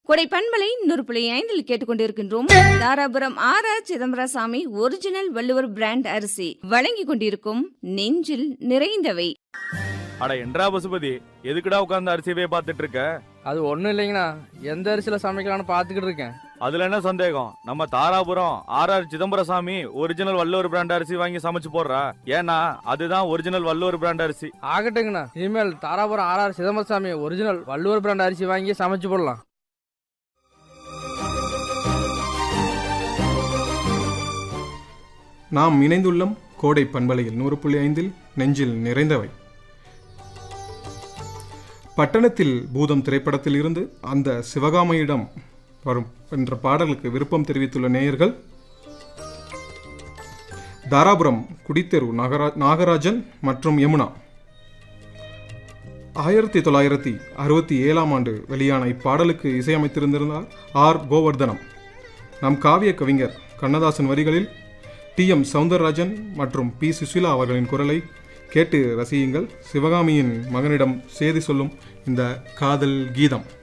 கொடை பண்பலை நூறு புள்ளி ஐந்தில் கேட்டுக்கொண்டிருக்கின்றோம் Dharapuram R R Chidambarasamy original Valluvar brand அரிசி வழங்கிக் கொண்டிருக்கும் நெஞ்சில் நிறைந்தவை அட என்றா பசுபதி எதுக்குடா உட்கார்ந்து அரிசியவே பார்த்துட்டு இருக்க அது ஒன்றும் இல்லைங்கண்ணா எந்த அரிசியில் சமைக்கலாம்னு பார்த்துக்கிட்டு இருக்கேன் அதுல என்ன சந்தேகம் நம்ம Dharapuram R R Chidambarasamy original Valluvar brand அரிசி வாங்கி சமைச்சு போடுறா ஏன்னா அதுதான் ஒரிஜினல் வள்ளுவர் பிராண்ட் அரிசி ஆகட்டுங்கண்ணா இனிமேல் Dharapuram R R Chidambarasamy original Valluvar brand அரிசி வாங்கி சமைச்சு போடலாம் நாம் இணைந்துள்ளோம் கோடை பண்பலையில் நூறு புள்ளி ஐந்தில் நெஞ்சில் நிறைந்தவை பட்டணத்தில் பூதம் திரைப்படத்தில் இருந்து அந்த சிவகாமியிடம் வரும் என்ற பாடலுக்கு விருப்பம் தெரிவித்துள்ள நேயர்கள் தாராபுரம் குடித்தெரு நாகரா நாகராஜன் மற்றும் யமுனா ஆயிரத்தி தொள்ளாயிரத்தி அறுபத்தி ஏழாம் ஆண்டு வெளியான இப்பாடலுக்கு இசையமைத்திருந்திருந்தார் ஆர் கோவர்தனம் நம் காவிய கவிஞர் கண்ணதாசன் வரிகளில் டி எம் சவுந்தரராஜன் மற்றும் பி சுசிலா அவர்களின் குரலை கேட்டு ரசியுங்கள் சிவகாமியின் மகனிடம் செய்தி சொல்லும் இந்த காதல் கீதம்